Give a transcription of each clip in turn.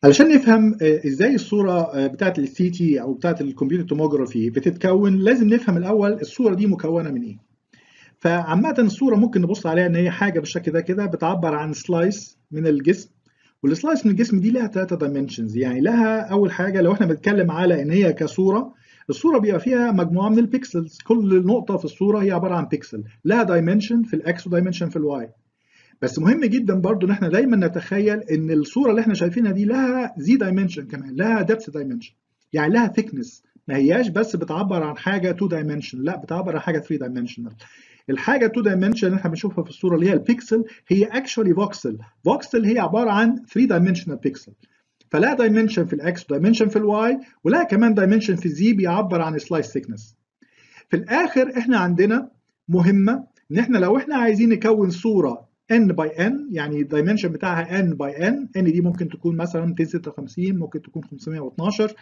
علشان نفهم ازاي الصوره بتاعت السي تي او بتاعت الكمبيوتر توموجرافي بتتكون لازم نفهم الاول الصوره دي مكونه من ايه فعامه الصوره ممكن نبص عليها ان هي حاجه بالشكل ده كده بتعبر عن سلايس من الجسم والسلايس من الجسم دي لها ثلاثه دايمنشنز يعني لها اول حاجه لو احنا بنتكلم على ان هي كصوره الصوره بيبقى فيها مجموعه من البيكسلز كل نقطه في الصوره هي عباره عن بيكسل لها دايمنشن في الاكس ودايمنشن في الواي بس مهم جدا برضو ان احنا دايما نتخيل ان الصوره اللي احنا شايفينها دي لها زي دايمنشن كمان لها ديبث دايمنشن يعني لها ثيكنس ما هياش بس بتعبر عن حاجه 2 دايمنشن لا بتعبر عن حاجه 3 دايمنشنال الحاجه 2 دايمنشن اللي احنا بنشوفها في الصوره اللي هي البيكسل هي اكشولي فوكسل فوكسل هي عباره عن 3 دايمنشنال بيكسل فلا دايمنشن في الاكس ودايمنشن في الواي ولا كمان دايمنشن في الزي بيعبر عن سلايس ثيكنس في الاخر احنا عندنا مهمه ان احنا لو احنا عايزين نكون صوره n by n يعني الدايمنشن بتاعها n by n n دي ممكن تكون مثلا 256 ممكن تكون 512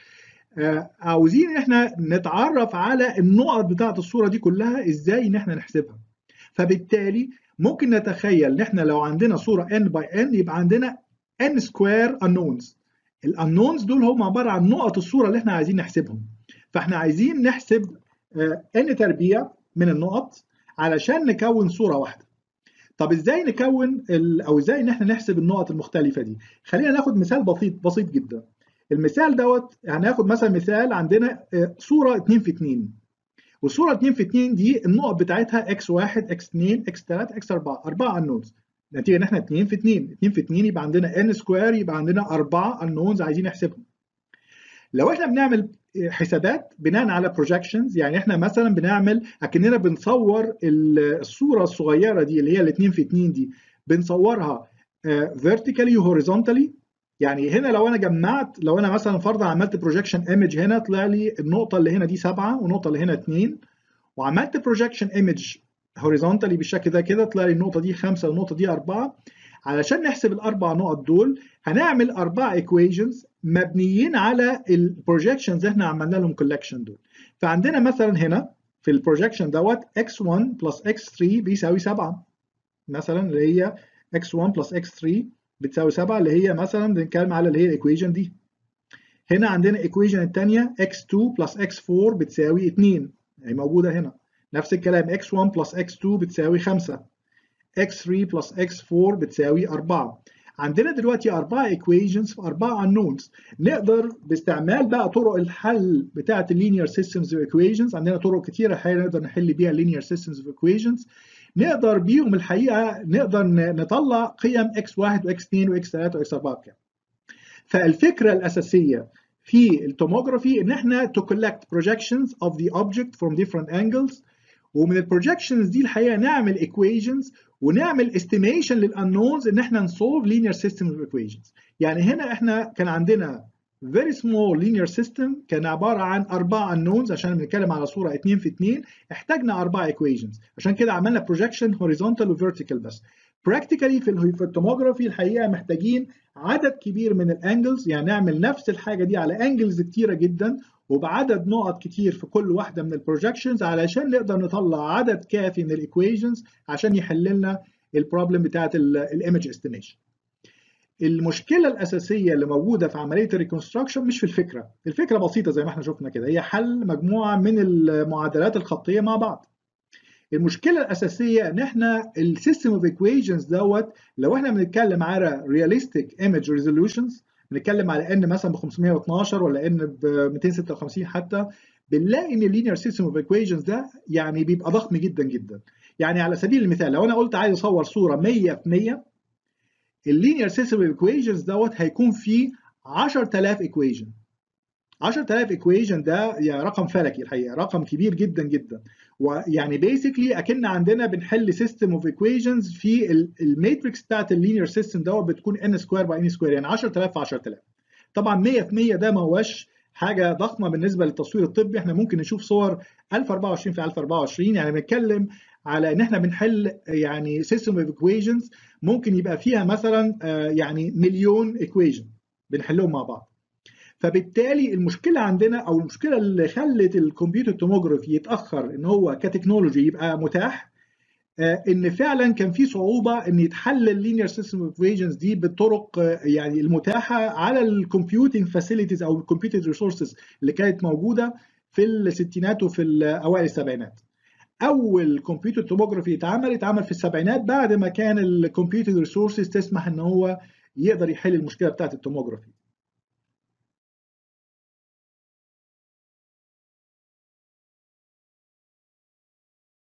عاوزين ان احنا نتعرف على النقط بتاعه الصوره دي كلها ازاي ان احنا نحسبها فبالتالي ممكن نتخيل ان احنا لو عندنا صوره n by n يبقى عندنا n square unknowns الانونز دول هم عباره عن نقط الصوره اللي احنا عايزين نحسبهم فاحنا عايزين نحسب n تربيع من النقط علشان نكون صوره واحده طب ازاي نكون او ازاي ان احنا نحسب النقط المختلفه دي خلينا ناخد مثال بسيط بسيط جدا المثال دوت هناخد مثلا مثال عندنا صوره 2 في 2 والصوره 2 في 2 دي النقط بتاعتها x1 x2 x3 x4 اربعه انونز نتيجه ان احنا 2 في 2 2 في 2 يبقى عندنا n سكوير يبقى عندنا اربعه انونز عايزين نحسبهم لو احنا بنعمل حسابات بناء على بروجكشنز يعني احنا مثلا بنعمل اكننا بنصور الصوره الصغيره دي اللي هي الاثنين في اثنين دي بنصورها فيرتيكالي وهوريزونتالي يعني هنا لو انا جمعت لو انا مثلا فرضا عملت بروجكشن ايمج هنا طلع لي النقطه اللي هنا دي سبعه والنقطه اللي هنا اثنين وعملت بروجكشن ايمج هوريزونتالي بالشكل ده كده طلع لي النقطه دي خمسه والنقطه دي اربعه علشان نحسب الاربع نقط دول هنعمل اربع ايكويشنز مبنيين على البروجكشنز احنا عملنا لهم كولكشن دول فعندنا مثلا هنا في البروجكشن دوت x1 بلس x3 بيساوي 7 مثلا اللي هي x1 بلس x3 بتساوي 7 اللي هي مثلا بنتكلم على اللي هي الايكويشن دي هنا عندنا الايكويشن الثانيه x2 بلس x4 بتساوي 2 هي موجوده هنا نفس الكلام x1 بلس x2 بتساوي 5 x3 بلس x4 بتساوي 4 عندنا دلوقتي أربعة equations في أربعة unknowns نقدر باستعمال بقى طرق الحل بتاعة linear systems of equations عندنا طرق كتيرة الحقيقة نقدر نحل بيها linear systems of equations نقدر بيهم الحقيقة نقدر نطلع قيم x1 وx2 وx3 وx4 بكام فالفكرة الأساسية في التوموجرافي إن إحنا to collect projections of the object from different angles ومن البروجكشنز دي الحقيقه نعمل equations ونعمل estimation للانونز ان احنا نسولف linear system of equations يعني هنا احنا كان عندنا very small linear system كان عباره عن اربع unknowns عشان بنتكلم على صوره 2 في 2 احتاجنا اربع equations عشان كده عملنا projection horizontal و vertical بس practically في في التوموجرافي الحقيقه محتاجين عدد كبير من الانجلز يعني نعمل نفس الحاجه دي على انجلز كتيره جدا وبعدد نقط كتير في كل واحده من البروجكشنز علشان نقدر نطلع عدد كافي من الايكويشنز عشان يحل لنا البروبلم بتاعت الايمج استيميشن المشكله الاساسيه اللي موجوده في عمليه الريكونستراكشن مش في الفكره الفكره بسيطه زي ما احنا شفنا كده هي حل مجموعه من المعادلات الخطيه مع بعض المشكله الاساسيه ان احنا السيستم اوف ايكويشنز دوت لو احنا بنتكلم على رياليستيك ايمج ريزولوشنز بنتكلم على ان مثلا ب 512 ولا ان ب 256 حتى بنلاقي ان اللينير سيستم اوف ايكويشنز ده يعني بيبقى ضخم جدا جدا يعني على سبيل المثال لو انا قلت عايز اصور صوره 100 في 100 اللينير سيستم اوف ايكويشنز دوت هيكون فيه 10000 ايكويشن 10000 ايكويشن ده يعني رقم فلكي الحقيقه رقم كبير جدا جدا ويعني بيسكلي اكن عندنا بنحل سيستم اوف ايكويشنز في الماتريكس بتاعت اللينير سيستم دوت بتكون ان سكوير باي ان سكوير يعني 10000 في 10000 طبعا 100 في 100 ده ما هوش حاجه ضخمه بالنسبه للتصوير الطبي احنا ممكن نشوف صور 1024 في 1024 يعني بنتكلم على ان احنا بنحل يعني سيستم اوف ايكويشنز ممكن يبقى فيها مثلا يعني مليون ايكويشن بنحلهم مع بعض فبالتالي المشكله عندنا او المشكله اللي خلت الكمبيوتر توموجرافي يتاخر ان هو كتكنولوجي يبقى متاح ان فعلا كان في صعوبه ان يتحل اللينير سيستم ايكويشنز دي بالطرق يعني المتاحه على الكمبيوتنج فاسيلتيز او الكمبيوتنج ريسورسز اللي كانت موجوده في الستينات وفي اوائل السبعينات. اول كمبيوتر توموجرافي اتعمل اتعمل في السبعينات بعد ما كان الكمبيوتر ريسورسز تسمح ان هو يقدر يحل المشكله بتاعت التوموجرافي.